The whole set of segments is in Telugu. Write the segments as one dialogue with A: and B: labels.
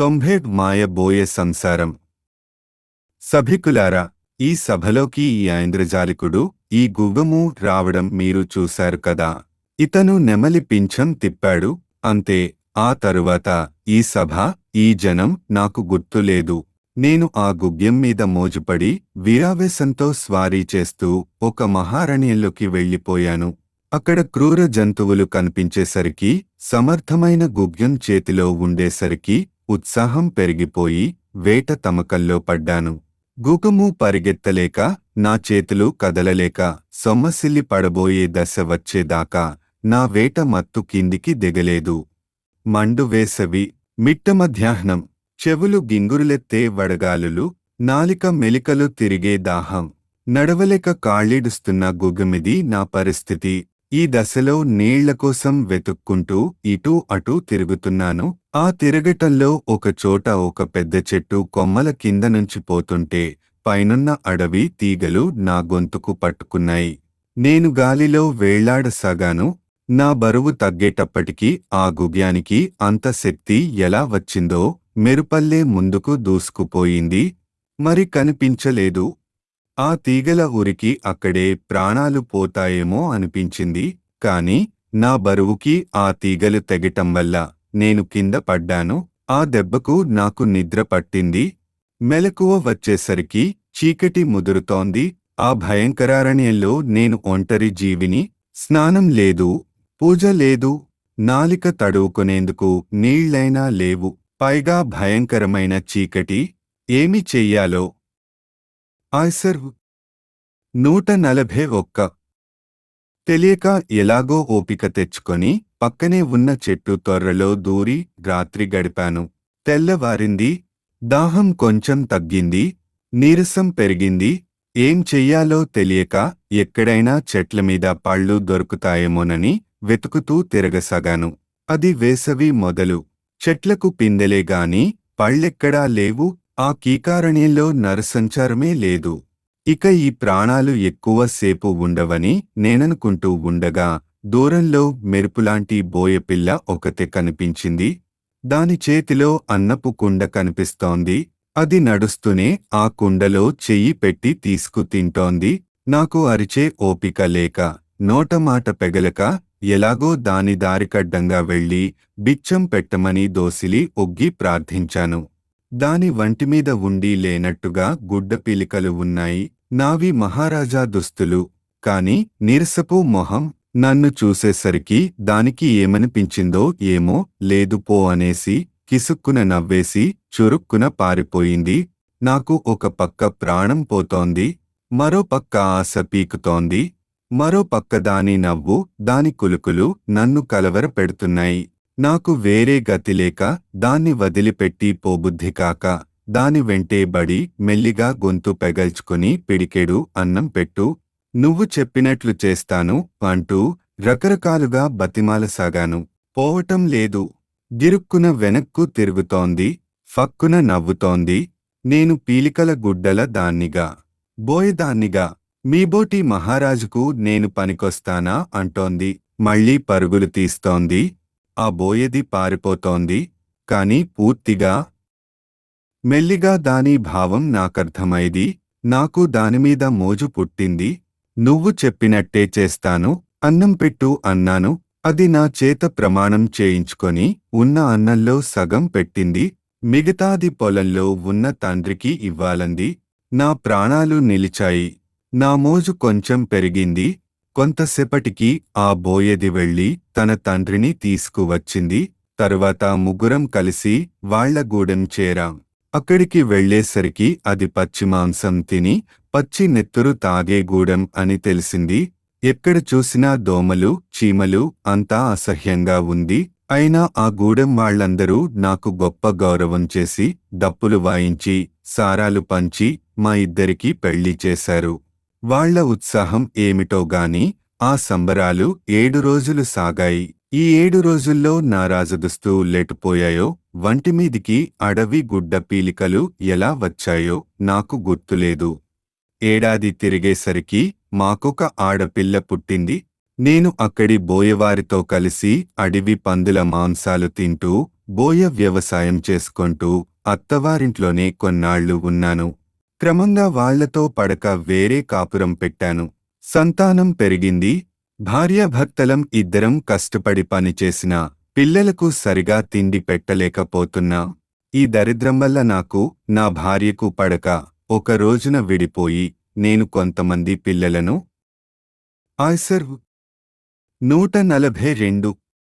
A: తొంభై మాయబోయే సంసారం సభికులారా ఈ సభలోకి ఈ ఐంద్రజాలికుడు ఈ గువ్వము రావడం మీరు చూశారు కదా ఇతను నెమలి పింఛం తిప్పాడు అంతే ఆ తరువాత ఈ సభ ఈ జనం నాకు గుర్తులేదు నేను ఆ గుగ్యం మీద మోజుపడి వీరావేశంతో స్వారీ చేస్తూ ఒక మహారణ్యంలోకి వెళ్ళిపోయాను అక్కడ క్రూర జంతువులు కనిపించేసరికి సమర్థమైన గుగ్యం చేతిలో ఉండేసరికి ఉత్సాహం పెరిగిపోయి వేట తమకల్లో పడ్డాను గుగము పరిగెత్తలేక నా చేతులు కదలలేక సొమ్మసిల్లి పడబోయే దశ వచ్చేదాకా నా వేట మత్తు కిందికి దిగలేదు మండు వేసవి మిట్ట మధ్యాహ్నం చెవులు గింగురులెత్తే వడగాలులు నాలిక మెలికలు తిరిగే దాహం నడవలేక కాళ్ళీడుస్తున్న గుగమిది నా పరిస్థితి ఈ దశలో నీళ్ల కోసం వెతుక్కుంటూ ఇటూ అటూ తిరుగుతున్నాను ఆ తిరగటంలో ఒక చోట ఒక పెద్ద చెట్టు కొమ్మల కింద నుంచి పోతుంటే పైనున్న అడవి తీగలు నా గొంతుకు పట్టుకున్నాయి నేను గాలిలో వేళ్లాడసాగాను నా బరువు తగ్గేటప్పటికి ఆ గుగ్యానికి అంత శక్తి ఎలా వచ్చిందో మెరుపల్లే ముందుకు దూసుకుపోయింది మరి కనిపించలేదు ఆ తీగల ఉరికి అక్కడే ప్రాణాలు పోతాయేమో అనిపించింది కాని నా బరువుకి ఆ తీగలు తెగటం వల్ల నేను కింద పడ్డాను ఆ దెబ్బకు నాకు నిద్ర పట్టింది మెలకువ వచ్చేసరికి చీకటి ముదురుతోంది ఆ భయంకరారణ్యంలో నేను ఒంటరి జీవిని స్నానం లేదు పూజ లేదు నాలిక తడువుకునేందుకు నీళ్లైనా లేవు పైగా భయంకరమైన చీకటి ఏమి చెయ్యాలో ఆయ్సర్ నూట నలభై ఒక్క తెలియక ఎలాగో ఓపిక తెచ్చుకొని పక్కనే ఉన్న చెట్టు తొర్రలో దూరి రాత్రి గడిపాను తెల్లవారింది దాహం కొంచెం తగ్గింది నీరసం పెరిగింది ఏం చెయ్యాలో తెలియక ఎక్కడైనా చెట్ల మీద పళ్ళు దొరుకుతాయేమోనని వెతుకుతూ తిరగసాగాను అది వేసవి మొదలు చెట్లకు పిందెలే గాని పళ్ళెక్కడా లేవు ఆ కీకారణ్యంలో నరసంచారమే లేదు ఇక ఈ ప్రాణాలు ఎక్కువ సేపు ఉండవని నేననుకుంటూ ఉండగా దూరంలో మెరుపులాంటి బోయపిల్ల ఒకతే కనిపించింది దాని చేతిలో అన్నపు కుండ కనిపిస్తోంది అది నడుస్తూనే ఆ కుండలో చెయ్యి పెట్టి తీసుకు తింటోంది నాకు అరిచే ఓపిక లేక నోటమాట పెగలక ఎలాగో దాని దారికడ్డంగా వెళ్ళి బిచ్చం పెట్టమని దోసిలి ఒగ్గి ప్రార్థించాను దాని వంటిమీద ఉండి లేనట్టుగా గుడ్డ పీలికలు ఉన్నాయి నావి మహారాజా దుస్తులు కాని నీరసపు మొహం నన్ను చూసేసరికి దానికి ఏమనిపించిందో ఏమో లేదు పో అనేసి కిసుక్కున నవ్వేసి చురుక్కున పారిపోయింది నాకు ఒక పక్క ప్రాణం పోతోంది మరో పక్క ఆశ పీకుతోంది మరో పక్క దాని నవ్వు దాని కులుకులు నన్ను కలవర పెడుతున్నాయి నాకు వేరే గతి లేక దాన్ని వదిలిపెట్టి పోబుద్ధి కాక దాని వెంటే బడి మెల్లిగా గొంతు పెగల్చుకుని పిడికెడు అన్నం పెట్టు నువ్వు చెప్పినట్లు చేస్తాను అంటూ రకరకాలుగా బతిమాలసాగాను పోవటం లేదు గిరుక్కున వెనక్కు తిరుగుతోంది ఫక్కున నవ్వుతోంది నేను పీలికల గుడ్డల దాన్నిగా బోయదాన్నిగా మీబోటి మహారాజుకు నేను పనికొస్తానా అంటోంది మళ్ళీ పరుగులు తీస్తోంది ఆ బోయది పారిపోతోంది కాని పూర్తిగా మెల్లిగా దాని భావం నాకర్థమైది నాకు దానిమీద మోజు పుట్టింది నువ్వు చెప్పినట్టే చేస్తాను అన్నం పెట్టు అన్నాను అది నా చేత ప్రమాణం చేయించుకొని ఉన్న అన్నంలో సగం పెట్టింది మిగతాది పొలంలో ఉన్న తండ్రికి ఇవ్వాలంది నా ప్రాణాలు నిలిచాయి నా మోజు కొంచెం పెరిగింది కొంతసేపటికి ఆ బోయది వెళ్ళి తన తండ్రిని తీసుకువచ్చింది తరువాత ముగ్గురం కలిసి వాళ్ల గూడెం చేరాం అక్కడికి వెళ్లేసరికి అది పచ్చి మాంసం తిని పచ్చి నెత్తురు తాగే గూడెం అని తెలిసింది ఎక్కడ చూసినా దోమలు చీమలు అంతా అసహ్యంగా ఉంది అయినా ఆ గూడెం వాళ్లందరూ నాకు గొప్ప గౌరవం చేసి డప్పులు వాయించి సారాలు పంచి మా ఇద్దరికీ పెళ్లి చేశారు వాళ్ల ఉత్సాహం ఏమిటో గాని ఆ సంబరాలు ఏడు రోజులు సాగాయి ఈ ఏడు రోజుల్లో నా రాజదుస్తూ లెటుపోయాయో వంటిమీదికి అడవి గుడ్డ పీలికలు ఎలా వచ్చాయో నాకు గుర్తులేదు ఏడాది తిరిగేసరికి మాకొక ఆడపిల్ల పుట్టింది నేను అక్కడి బోయవారితో కలిసి అడవి పందుల మాంసాలు తింటూ బోయ వ్యవసాయం చేసుకుంటూ అత్తవారింట్లోనే కొన్నాళ్లు ఉన్నాను క్రమంగా వాళ్లతో పడక వేరే కాపురం పెట్టాను సంతానం పెరిగింది భార్యాభర్తలం ఇద్దరం కష్టపడి పనిచేసినా పిల్లలకు సరిగా తిండి పెట్టలేకపోతున్నా ఈ దరిద్రం వల్ల నాకు నా భార్యకు పడక ఒక రోజున విడిపోయి నేను కొంతమంది పిల్లలను ఆయ్సర్ నూట నలభై రెండు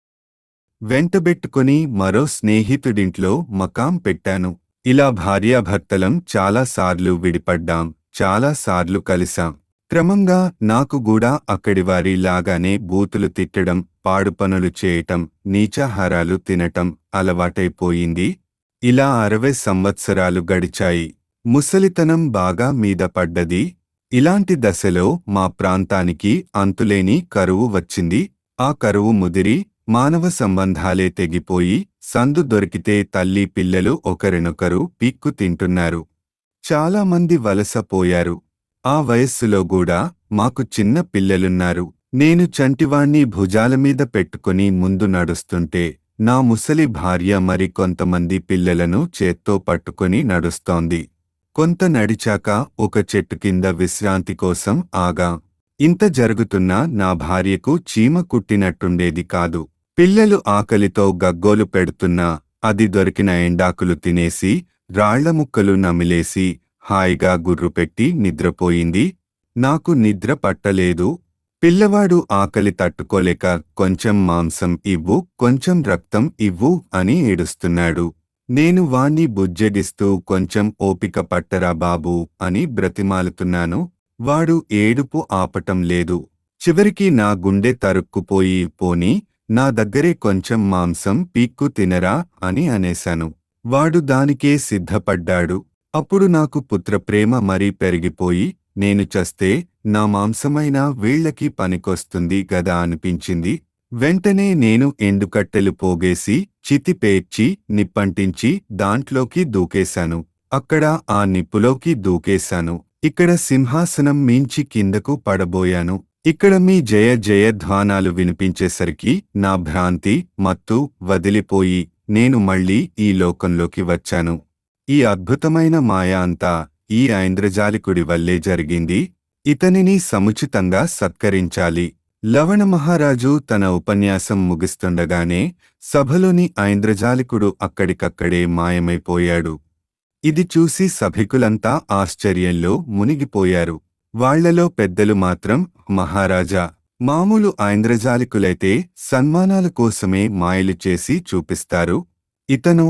A: వెంటబెట్టుకుని మరో స్నేహితుడింట్లో మకాం పెట్టాను ఇలా భార్యాభర్తలం చాలాసార్లు విడిపడ్డాం చాలాసార్లు కలిసాం క్రమంగా నాకు కూడా అక్కడివారి లాగానే బూతులు తిట్టడం పాడు పనులు చేయటం నీచాహారాలు తినటం అలవాటైపోయింది ఇలా అరవై సంవత్సరాలు గడిచాయి ముసలితనం బాగా మీద పడ్డది ఇలాంటి దశలో మా ప్రాంతానికి అంతులేని కరువు వచ్చింది ఆ కరువు ముదిరి మానవ సంబంధాలే తెగిపోయి సందు దొరికితే తల్లి పిల్లలు ఒకరినొకరు పిక్కు తింటున్నారు చాలామంది వలసపోయారు ఆ వయస్సులో కూడా మాకు చిన్న పిల్లలున్నారు నేను చంటివాణ్ణి భుజాలమీద పెట్టుకుని ముందు నడుస్తుంటే నా ముసలి భార్య మరి కొంతమంది పిల్లలను చేత్తో పట్టుకుని నడుస్తోంది కొంత నడిచాక ఒక చెట్టు కింద విశ్రాంతి కోసం ఆగా ఇంత జరుగుతున్నా నా భార్యకు చీమ కుట్టినట్టుండేది కాదు పిల్లలు ఆకలితో గగ్గోలు పెడుతున్నా అది దొరికిన ఎండాకులు తినేసి రాళ్ల ముక్కలు నమిలేసి హాయిగా గుర్రుపెట్టి నిద్రపోయింది నాకు నిద్ర పట్టలేదు పిల్లవాడు ఆకలి తట్టుకోలేక కొంచెం మాంసం ఇవ్వు కొంచెం రక్తం ఇవ్వు అని ఏడుస్తున్నాడు నేను వాణ్ణి బుజ్జగిస్తూ కొంచెం ఓపిక పట్టరా బాబూ అని బ్రతిమాలుతున్నాను వాడు ఏడుపు ఆపటం లేదు చివరికి నా గుండె తరుక్కుపోయి పోని నా దగ్గరే కొంచెం మాంసం పీక్కు తినరా అని అనేశాను వాడు దానికే సిద్ధపడ్డాడు అప్పుడు నాకు పుత్రప్రేమ మరీ పెరిగిపోయి నేను చస్తే నా మాంసమైనా వీళ్లకి పనికొస్తుంది గదా అనిపించింది వెంటనే నేను ఎండుకట్టెలు పోగేసి చితి పేర్చి నిప్పంటించి దాంట్లోకి దూకేశాను అక్కడ ఆ నిప్పులోకి దూకేశాను ఇక్కడ సింహాసనం మించి కిందకు పడబోయాను ఇక్కడ మీ జయ జయధ్వానాలు వినిపించేసరికి నా భ్రాంతి మత్తు వదిలిపోయి నేను మళ్ళీ ఈ లోకంలోకి వచ్చాను ఈ అద్భుతమైన మాయ అంతా ఈ ఐంద్రజాలికుడి వల్లే జరిగింది ఇతనిని సముచితంగా సత్కరించాలి లవణ మహారాజు తన ఉపన్యాసం ముగిస్తుండగానే సభలోని ఐంద్రజాలికుడు అక్కడికక్కడే మాయమైపోయాడు ఇది చూసి సభికులంతా ఆశ్చర్యంలో మునిగిపోయారు వాళ్లలో పెద్దలు మాత్రం మహారాజా మామూలు ఐంద్రజాలికులైతే సన్మానాల కోసమే మాయలు చేసి చూపిస్తారు ఇతను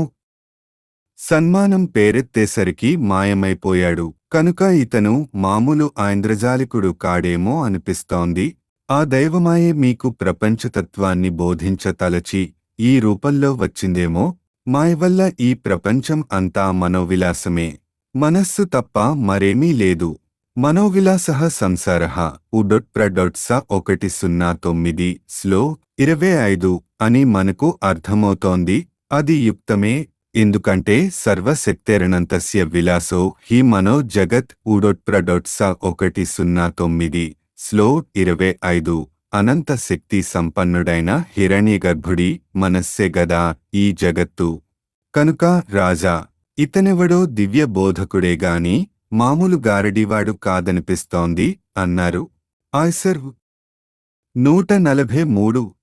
A: సన్మానం పేరెత్తేసరికి మాయమైపోయాడు కనుక ఇతను మామూలు ఐంద్రజాలికుడు కాడేమో అనిపిస్తోంది ఆ దైవమాయే మీకు ప్రపంచతత్వాన్ని బోధించతలచి ఈ రూపంలో వచ్చిందేమో మాయ వల్ల ఈ ప్రపంచం అంతా మనోవిలాసమే మనస్సు తప్ప మరేమీ లేదు మనోవిలాస సంసార ఉడొట్ ప్రడొట్స ఒకటి సున్నా తొమ్మిది స్లో ఇరవై ఐదు అని మనకు అర్థమవుతోంది అది యుక్తమే ఎందుకంటే సర్వశక్తేరణంతస్య విలాసో హి మనో జగత్ ఉడొట్ప్రడొట్స ఒకటి సున్నా తొమ్మిది స్లో ఇరవై ఐదు అనంత శక్తి సంపన్నుడైన హిరణ్యగర్భుడి మనస్సే గదా ఈ జగత్తు కనుక రాజా ఇతనెవడో దివ్య బోధకుడే గాని మామూలు గారడివాడు కాదనిపిస్తోంది అన్నారు ఆయ్సర్ నూట నలభై మూడు